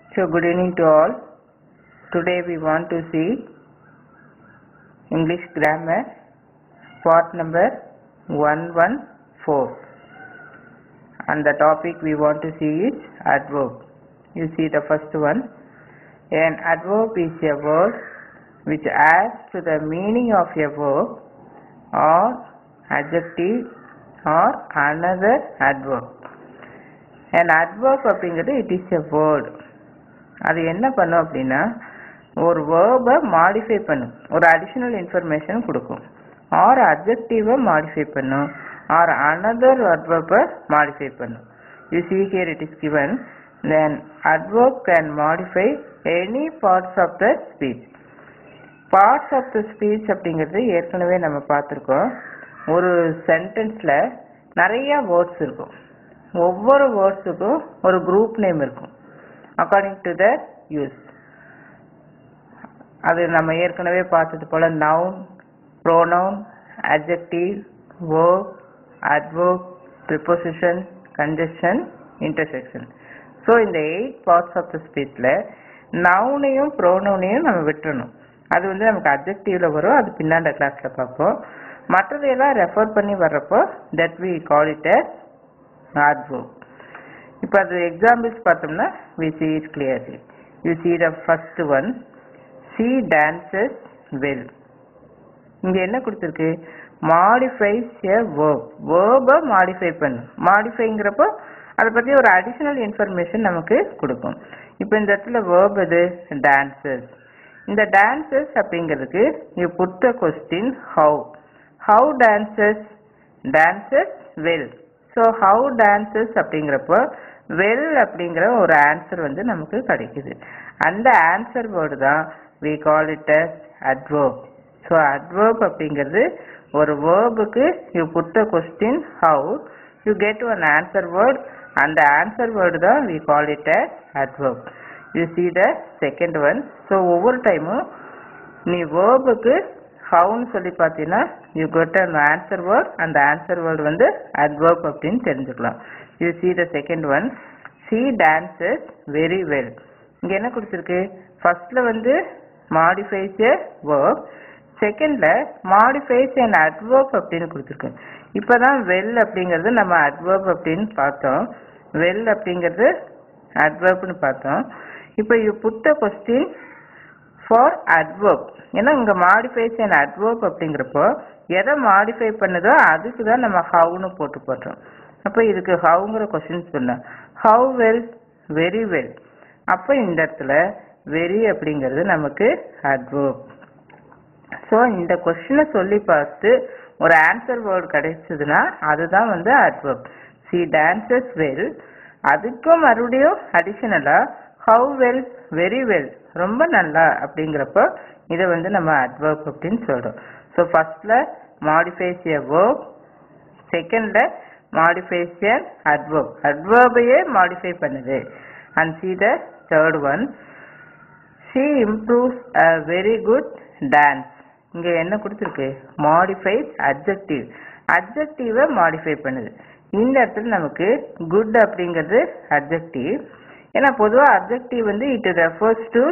So good evening to all. Today we want to see English grammar part number 114 and the topic we want to see is adverb. You see the first one. An adverb is a word which adds to the meaning of a verb or adjective or another adverb. An adverb அப்படிங்கிறது it is a word அது என்ன பண்ணும் அப்படின்னா ஒரு வேர்பை modify பண்ணும் ஒரு additional information கொடுக்கும் or அப்ஜெக்டிவை மாடிஃபை பண்ணும் ஆர் அனதர் அட்வர்பை மாடிஃபை பண்ணும் you see here it is given then adverb can modify any parts of the speech parts of the speech அப்படிங்கிறது ஏற்கனவே நம்ம பார்த்துருக்கோம் ஒரு சென்டென்ஸில் நிறைய வேர்ட்ஸ் இருக்கும் ஒவ்வொரு வேர்ட்ஸுக்கும் ஒரு குரூப் நேம் இருக்கும் அக்கார்டிங் டு த யூஸ் அது நம்ம ஏற்கனவே பார்த்தது போல noun pronoun adjective verb adverb preposition conjunction intersection so இந்த எயிட் பார்ட்ஸ் ஆஃப் த ஸ்பீச்சில் நவுனையும் ப்ரோனவுனையும் நம்ம விட்டுறணும் அது வந்து நமக்கு அப்ஜெக்டிவ்ல வரும் அது பின்னாண்ட கிளாஸ்ல பார்ப்போம் மற்றதையெல்லாம் ரெஃபர் பண்ணி வர்றப்போ that we call it adverb இப்போ அது எக்ஸாம்பிள்ஸ் பார்த்தோம்னா we see it clearly you see the first one she dances well இங்க என்ன கொடுத்துருக்கு மாடிஃபைஸ் எ வேர்ப் வேர்பை மாடிஃபை பண்ணும் மாடிஃபைங்கிறப்போ அதை பற்றி ஒரு அடிஷனல் இன்ஃபர்மேஷன் நமக்கு கொடுக்கும் இப்போ இந்த இடத்துல வேர்ப் எது டான்சஸ் இந்த டான்சஸ் அப்படிங்கிறதுக்கு you put the question how how dances dances well so how dances அப்படிங்கிறப்போ வெல் அப்படிங்கிற ஒரு ஆன்சர் வந்து நமக்கு கிடைக்குது அந்த ஆன்சர் வேர்டு தான் we call it as adverb so adverb அப்படிங்கிறது ஒரு வேர்புக்கு you put the question how you get one answer word அந்த ஆன்சர் வேர்டு தான் we call it as adverb you see the second one so ஒவ்வொரு டைமும் நீ வேர்புக்கு ஹவுன்னு சொல்லி பார்த்தீங்கன்னா you get an answer word அந்த ஆன்சர் வேர்டு வந்து adverb அப்படின்னு தெரிஞ்சுக்கலாம் you see the second one she dances very well இங்கே என்ன கொடுத்துருக்கு ஃபர்ஸ்ட்ல வந்து மாடிஃபைஸ் ஏ வேர்ப் செகண்ட்ல மாடிஃபைஸ் அண்ட் அட்வர்ப் அப்படின்னு கொடுத்துருக்கு இப்போதான் வெல் அப்படிங்கிறது நம்ம அட்வர்ப் அப்படின்னு பார்த்தோம் வெல் அப்படிங்கிறது அட்வர்ப்னு பார்த்தோம் இப்போ you put the question for adverb ஏன்னா இங்கே மாடிஃபைஸ் அண்ட் அட்வர்ப் அப்படிங்கிறப்போ எதை மாடிஃபை பண்ணுதோ அதுக்கு தான் நம்ம ஹவுன்னு போட்டு போட்டோம் அப்போ இதுக்கு ஹவுங்கிற கொஸ்டின் சொன்னேன் ஹவு வெல் வெரி வெல் அப்போ இந்த இடத்துல வெரி அப்படிங்கிறது நமக்கு அட்வர்ப் ஸோ இந்த கொஸ்டினை சொல்லி பார்த்து ஒரு ஆன்சர் வேர்டு கிடைச்சதுன்னா அதுதான் வந்து அட்வர்ப் சி டான்சஸ் வெல் அதுக்கும் மறுபடியும் அடிஷனலாக ஹவு வெல் வெரி வெல் ரொம்ப நல்லா அப்படிங்கிறப்போ இதை வந்து நம்ம அட்வர்ப் அப்படின்னு சொல்கிறோம் ஸோ ஃபர்ஸ்ட்ல மாடிஃபைஸ் எ வேர்ப் செகண்ட்ல மாடிஃபைஸ் எ அட்வர்ப் அட்வர்பையே மாடிஃபை பண்ணுது and see the third one she improves a very good dance இங்கே என்ன கொடுத்துருக்கு மாடிஃபைஸ் அப்ஜெக்டிவ் அப்ஜெக்டிவை மாடிஃபை பண்ணுது இந்த இடத்துல நமக்கு குட் அப்படிங்கிறது அப்ஜெக்டிவ் ஏன்னா பொதுவாக அப்ஜெக்டிவ் வந்து it refers to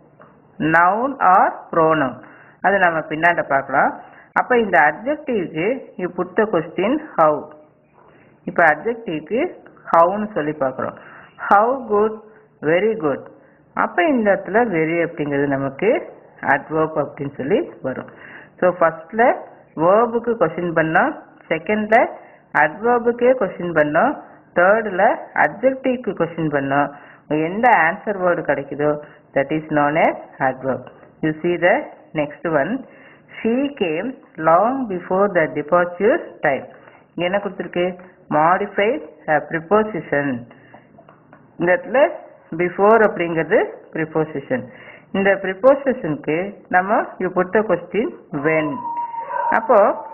noun or pronoun அது நம்ம பின்னாண்ட பார்க்கலாம் அப்போ இந்த அப்ஜெக்டிவ்க்கு you put the question how இப்போ அப்ஜெக்டிவ்க்கு ஹவுன்னு சொல்லி பார்க்குறோம் ஹவு குட் வெரி குட் அப்போ இந்த இடத்துல வெரி அப்படிங்கிறது நமக்கு அட்வர்ப் அப்படின்னு சொல்லி வரும் ஸோ ஃபர்ஸ்ட்ல வேர்புக்கு கொஸ்டின் பண்ணோம் செகண்ட்ல அட்வர்புக்கே கொஸ்டின் பண்ணோம் தேர்டில் அப்ஜெக்டிவ்க்கு கொஸ்டின் பண்ணோம் எந்த ஆன்சர் வேர்டு கிடைக்குதோ that is known as adverb you see the next one she came long before the departure time இங்கே என்ன கொடுத்துருக்கு மாடிஃபைட் ப்ரிப்போசிஷன் இந்த இடத்துல பிஃபோர் அப்படிங்கிறது ப்ரிப்போசிஷன் இந்த ப்ரிப்போசிஷனுக்கு நம்ம you put the question when அப்போ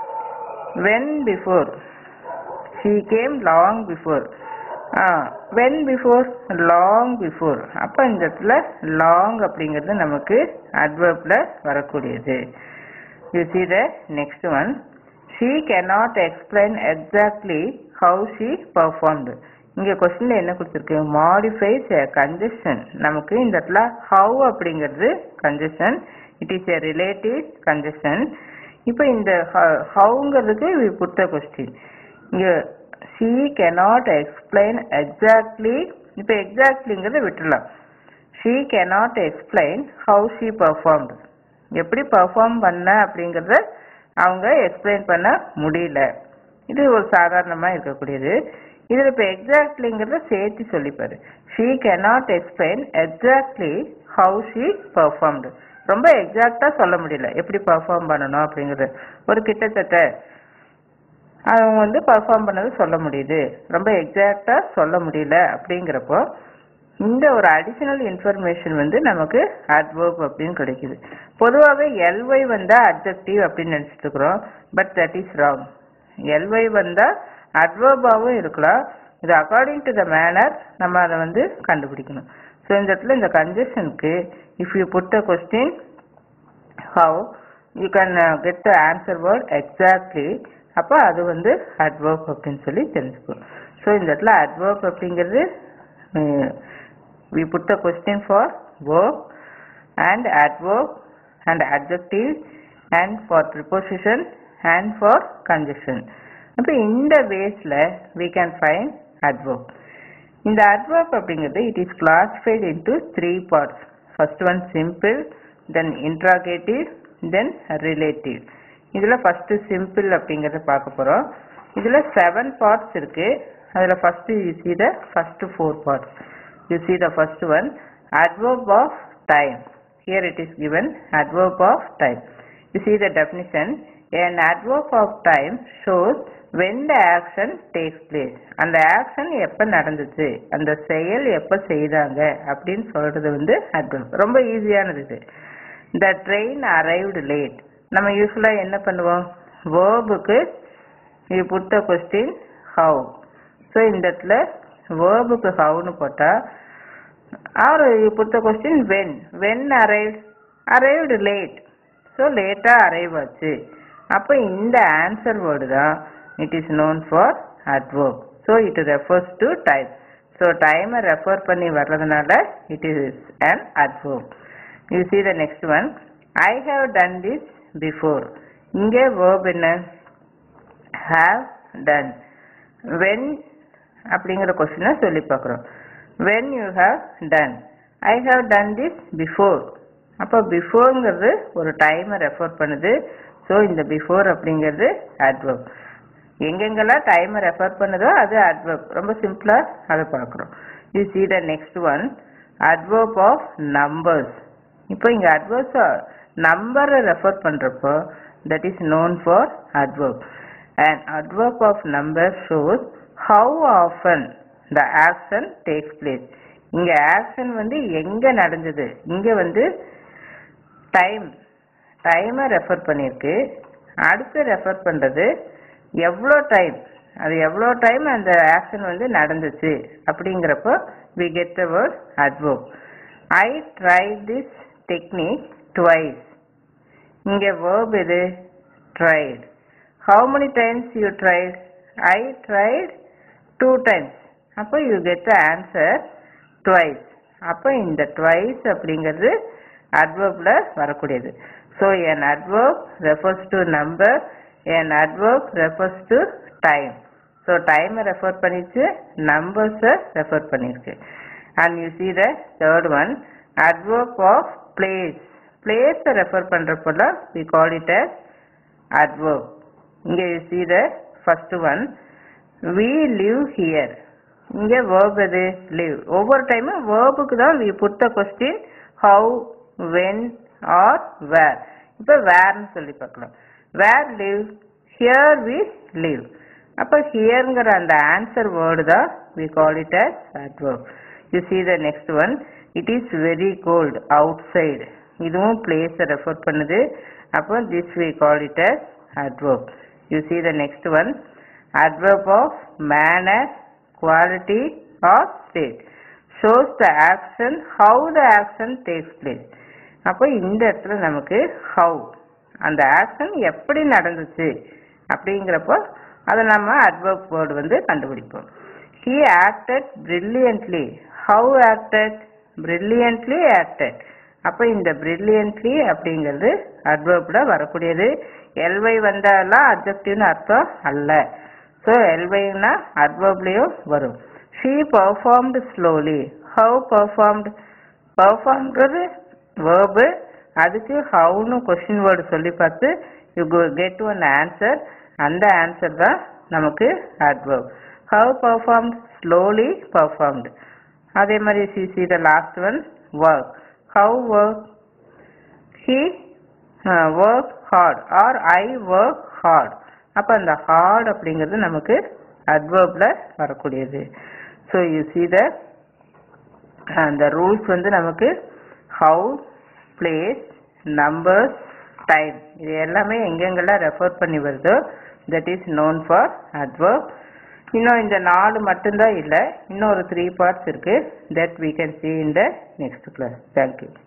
when before she came long before when before long before அப்போ இந்த இடத்துல லாங் அப்படிங்கிறது நமக்கு அட்வர்ப்ல வரக்கூடியது you see the next one she cannot explain exactly how she performed இங்க கொஸ்டின்ல என்ன கொடுத்துருக்கு மாடிஃபைஸ் கன்ஜெஷன் நமக்கு இந்த இடத்துல ஹவு அப்படிங்கிறது conjunction it is a relative conjunction இப்போ இந்த ஹவுங்கிறதுக்கு வி புட் த கொஸ்டின் இங்க சி cannot எக்ஸ்பிளைன் எக்ஸாக்ட்லி இப்போ எக்ஸாக்ட்லிங்கிறத விட்டுடலாம் she cannot explain how she performed எப்படி பெர்ஃபார்ம் பண்ண அப்படிங்கிறத அவங்க எக்ஸ்பிளைன் பண்ண முடியல இது ஒரு சாதாரணமா இருக்கக்கூடியது இதுல இப்ப எக்ஸாக்ட்லிங்கிறத சேர்த்து சொல்லிப்பாரு she cannot explain exactly how she performed ரொம்ப எக்ஸாக்டா சொல்ல முடியல எப்படி பெர்ஃபார்ம் பண்ணணும் அப்படிங்கிறது ஒரு கிட்டத்தட்ட அவங்க வந்து பர்ஃபார்ம் பண்ணது சொல்ல முடியுது ரொம்ப எக்ஸாக்டா சொல்ல முடியல அப்படிங்கிறப்போ இந்த ஒரு அடிஷனல் இன்ஃபர்மேஷன் வந்து நமக்கு அட்வர்ப் அப்படின்னு கிடைக்குது பொதுவாகவே எல்ஒய் வந்தா அட்ஜெக்டிவ் அப்படின்னு நினைச்சிட்டு இருக்கிறோம் but that is wrong L Y வந்தா அட்வர்பாவும் இருக்கலாம் இது அக்கார்டிங் டு த மேனர் நம்ம அதை வந்து கண்டுபிடிக்கணும் ஸோ இந்த இடத்துல இந்த கன்ஜெஷனுக்கு if you put a question how you can get the answer word exactly அப்போ அது வந்து அட்வர்ப் அப்படின்னு சொல்லி தெரிஞ்சுக்கும் ஸோ இந்த இடத்துல அட்வர்ப் அப்படிங்கிறது we put the question for verb and adverb and adjective and for preposition and for conjunction அப்போ இந்த வேஸில் we can find adverb இந்த adverb அப்படிங்கிறது it is classified into three parts first one simple then interrogative then relative இதுல first simple அப்படிங்கறத பார்க்க போறோம் இதுல செவன் பார்ட்ஸ் இருக்கு அதுல first you see the first four parts you see the first one adverb of time here it is given adverb of time you see the definition an adverb of time shows when the action takes place அந்த action எப்ப நடந்துச்சு அந்த செயல் எப்ப செய்தாங்க அப்படின்னு சொல்றது வந்து adverb ரொம்ப ஈஸியானது இது the train arrived late நம்ம யூஸ்வலா என்ன பண்ணுவோம் வேர்புக்கு you put the question how so இந்த இடத்துல வேர்புக்கு ஹவுன்னு போட்டா or you put the question when when arrived arrived late so லேட்டாக அரைவ் ஆச்சு அப்போ இந்த ஆன்சர் வேர்டு தான் it is known for adverb so it refers to time so டைமை ரெஃபர் பண்ணி வர்றதுனால it is an adverb you see the next one I have done this before இங்கே verb என்ன have done when அப்படிங்கிற கொஸ்டினை சொல்லி பார்க்குறோம் when you have done I have done this before அப்போ பிஃபோர்ங்கிறது ஒரு டைமை ரெஃபர் பண்ணுது ஸோ இந்த பிஃபோர் அப்படிங்கிறது adverb எங்கெங்கெல்லாம் டைமை ரெஃபர் பண்ணுதோ அது adverb ரொம்ப சிம்பிளா அதை பார்க்குறோம் you see the next one adverb of numbers இப்போ இங்க adverbs நம்பரை ரெஃபர் பண்றப்போ that is known for adverb an adverb of number shows how often the action takes place இங்க action வந்து எங்க நடந்தது இங்க வந்து டைம் டைமை ரெஃபர் பண்ணியிருக்கு அடுத்து ரெஃபர் பண்றது எவ்வளோ டைம் அது எவ்வளோ டைம் அந்த ஆக்ஷன் வந்து நடந்துச்சு அப்படிங்கிறப்போ we get the word adverb I try this technique twice இங்க verb எது tried how many times you tried i tried two times அப்போ you get the answer twice அப்போ இந்த twice அப்படிங்கிறது adverbல வரக்கூடியது so an adverb refers to number an adverb refers to time so time refer பண்ணிச்சு numbers refer பண்ணிருக்கு and you see the third one adverb of place place refer பண்றப்போல we call it as adverb இங்க you see the first one we live here இங்க verb எது live ஒவ்வொரு டைமும் verbக்கு தான் we put the question how when or where இப்ப whereன்னு சொல்லி பார்க்கலாம் where live here we live அப்ப ஹியர்ங்கிற அந்த ஆன்சர் வேர்டு தான் we call it as adverb you see the next one it is very cold outside இதுவும் place ரெஃபர் பண்ணுது அப்போ this we call it as adverb you see the next one adverb of manner quality or state shows the action how the action takes place அப்போ இந்த இடத்துல நமக்கு how அந்த action எப்படி நடந்துச்சு அப்படிங்கிறப்போ அதை நம்ம adverb word வந்து கண்டுபிடிப்போம் he acted brilliantly how acted brilliantly acted அப்ப இந்த brilliantly அப்படிங்கிறது adverbல வரக்கூடியது எல்வை வந்தாலாம் அப்ஜெக்டிவ்னு அர்த்தம் அல்ல ஸோ எல்வைனா அட்வர்ப்லேயும் வரும் she performed slowly how performed பர்ஃபார்ம்ன்றது வேர்பு அதுக்கு ஹவுன்னு கொஷின் வேர்டு சொல்லி பார்த்து யூ கெட் ஒன் ஆன்சர் அந்த ஆன்சர் தான் நமக்கு adverb how performed slowly performed அதே மாதிரி see see the last one work how work he work hard or I work hard அப்போ அந்த ஹார்ட் அப்படிங்கிறது நமக்கு அட்வர்பில் வரக்கூடியது ஸோ யூ சி த அந்த ரூல்ஸ் வந்து நமக்கு ஹவு பிளேஸ் நம்பர்ஸ் டைம் இது எல்லாமே எங்கெங்கெல்லாம் ரெஃபர் பண்ணி வருதோ that is known for adverb இன்னும் இந்த நாலு மட்டும்தான் இல்லை இன்னும் ஒரு த்ரீ பார்ட்ஸ் இருக்கு that we can see in the next class thank you